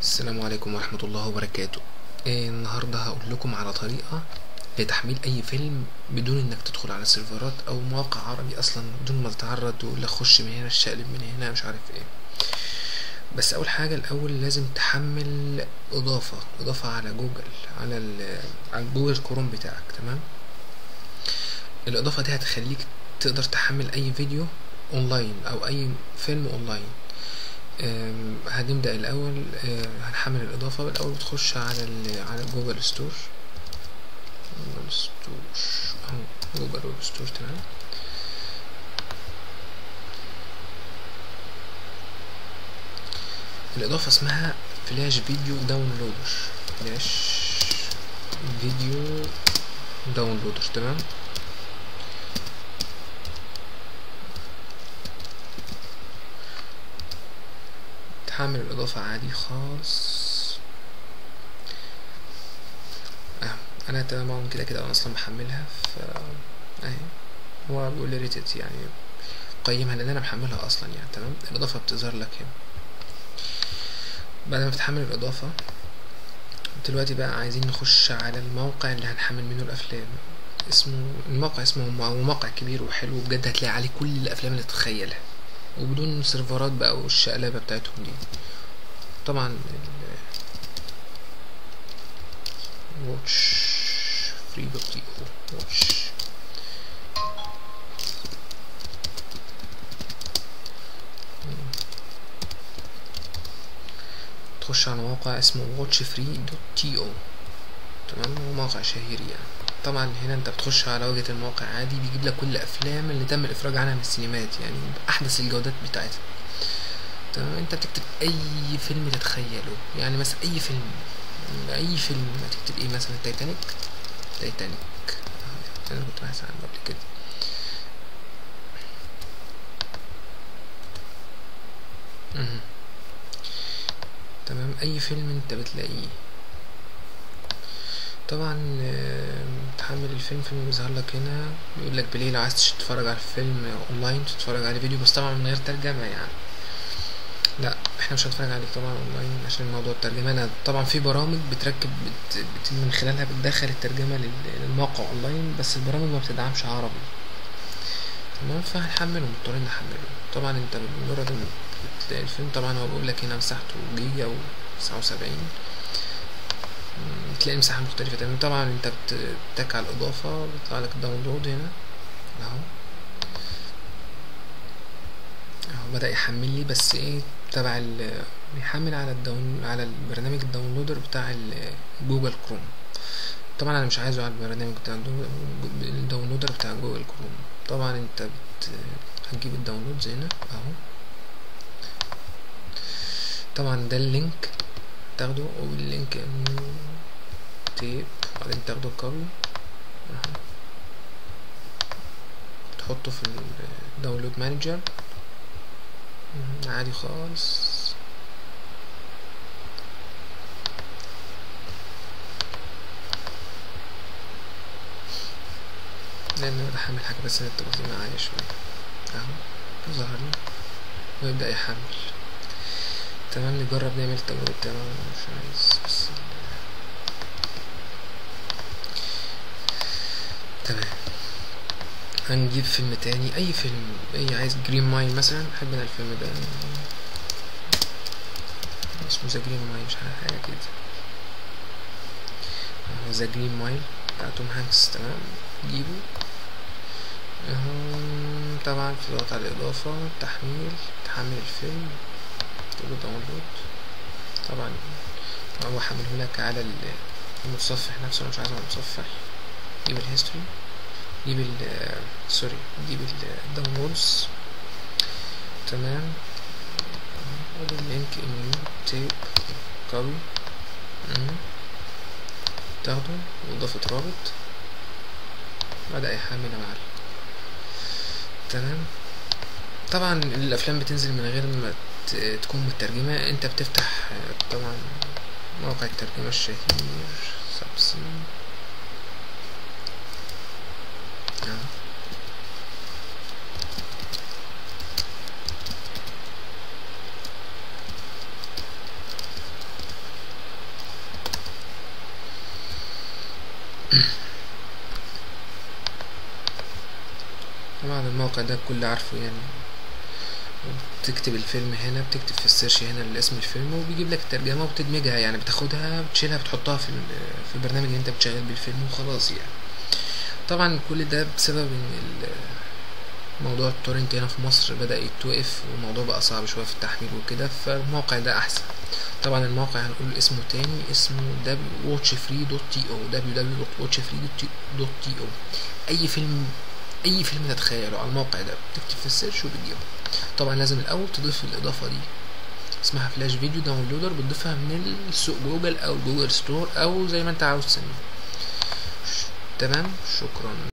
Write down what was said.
السلام عليكم ورحمة الله وبركاته إيه النهاردة هقول لكم على طريقة لتحميل أي فيلم بدون إنك تدخل على سيرفرات أو مواقع عربي أصلا بدون ما تتعرض ولا خش من هنا الشقلب من هنا مش عارف إيه بس أول حاجة الأول لازم تحمل إضافة إضافة على جوجل على ال على جوجل كروم بتاعك تمام الإضافة دي هتخليك تقدر تحمل أي فيديو أونلاين أو أي فيلم أونلاين أم، هنبدأ الأول أه، هنحمل الإضافة الأول بتخش على ال على جوجل ستور جوجل ستور أهو جوجل ويب ستور تمام الإضافة اسمها فلاش فيديو داونلودر فلاش فيديو داونلودر تمام تحمل الإضافة عادي خالص أه. أنا تمام كده كده أنا أصلا محملها ف أهي هو بيقول لي ريتد يعني قيمها لأن أنا محملها أصلا يعني تمام الإضافة بتظهر لك هنا بعد ما بتحمل الإضافة دلوقتي بقى عايزين نخش على الموقع اللي هنحمل منه الأفلام اسمه الموقع اسمه هو موقع كبير وحلو بجد هتلاقي عليه كل الأفلام اللي تتخيلها وبدون سيرفرات بقى والشقلبة بتاعتهم دي طبعا ال واتش فري دوت تي او واتش تخش على موقع اسمه واتش فري دوت تي او تمام هو موقع شهير يعني طبعا هنا انت بتخش على واجهة الموقع عادي بيجيب لك كل الافلام اللي تم الافراج عنها من السينمات يعني باحدث الجودات بتاعتها تمام انت بتكتب اي فيلم تتخيله يعني مثلا اي فيلم اي فيلم هتكتب ايه مثلا تايتانيك تايتانيك انا كنت بحث عنه قبل كده مهم. تمام اي فيلم انت بتلاقيه طبعا آه، تحمل الفيلم فيلم بيظهر لك هنا بيقول لك بالليل لو عايز تتفرج على الفيلم اونلاين تتفرج على فيديو بس طبعا من غير ترجمه يعني لا احنا مش هنتفرج عليك طبعا اونلاين عشان موضوع الترجمه انا طبعا في برامج بتركب بت... بت... من خلالها بتدخل الترجمه لل... للموقع اونلاين بس البرامج ما بتدعمش عربي تمام فهنحمله مضطرين نحمله طبعا انت بمجرد ان بتلاقي الفيلم طبعا هو بيقول لك هنا مساحته جيجا او تسعة وسبعين تلاقي مساحة مختلفة تماما طبعا انت بتتك على الإضافة بيطلع لك داونلود هنا اهو اهو بدأ يحمل لي بس ايه تبع ال بيحمل على الداون على البرنامج الداونلودر بتاع ال- جوجل كروم طبعا انا مش عايزه على البرنامج بتاع الدو- الداونلودر بتاع جوجل كروم طبعا انت بت هتجيب الداونلودز هنا اهو طبعا ده اللينك تاخده واللينك انه تيب وبعدين تاخده كوبي اهو تحطه في الداونلود مانجر عادي خالص لان انا بحمل حاجه بس انت بطيء معايا شويه اهو ظهر لي ويبدا يحمل تمام نجرب نعمل تجربة تمام أنا مش عايز بس تمام هنجيب فيلم تاني اي فيلم اي عايز جرين مايل مثلا بحب انا الفيلم ده اسمه ذا جرين مايل مش عارف حاجه كده اهو ذا جرين مايل بتاع توم هانكس تمام جيبه اهو طبعا في ضغط على الاضافه تحميل تحمل الفيلم تقول داونلود طبعا هو حمله لك على ال- المتصفح نفسه انا مش عايزه على المتصفح جيب الهيستوري جيب ال سوري جيب الداونلودز تمام خد اللينك انيو تيب كوبي تاخده وإضافة رابط بدأ يحمل يا معلم تمام طبعا الأفلام بتنزل من غير ما ت- تكون مترجمة انت بتفتح آه، طبعا موقع الترجمة الشهير سبسي اهو طبعا الموقع ده الكل عارفه يعني بتكتب الفيلم هنا بتكتب في السيرش هنا اسم الفيلم وبيجيب لك الترجمة وبتدمجها يعني بتاخدها بتشيلها بتحطها في ال- في البرنامج اللي انت بتشغل بيه الفيلم وخلاص يعني طبعا كل ده بسبب ان ال- موضوع التورنت هنا في مصر بدأ يتوقف والموضوع بقى صعب شوية في التحميل وكده فالموقع ده أحسن طبعا الموقع هنقول اسمه تاني اسمه watchfree.to www.watchfree.to أي فيلم أي فيلم تتخيله على الموقع ده بتكتب في السيرش وبتجيبه طبعا لازم الأول تضيف الإضافة دي اسمها فلاش فيديو داونلودر بتضيفها من السوق جوجل أو جوجل ستور أو زي ما أنت عاوز تسميه تمام شكرا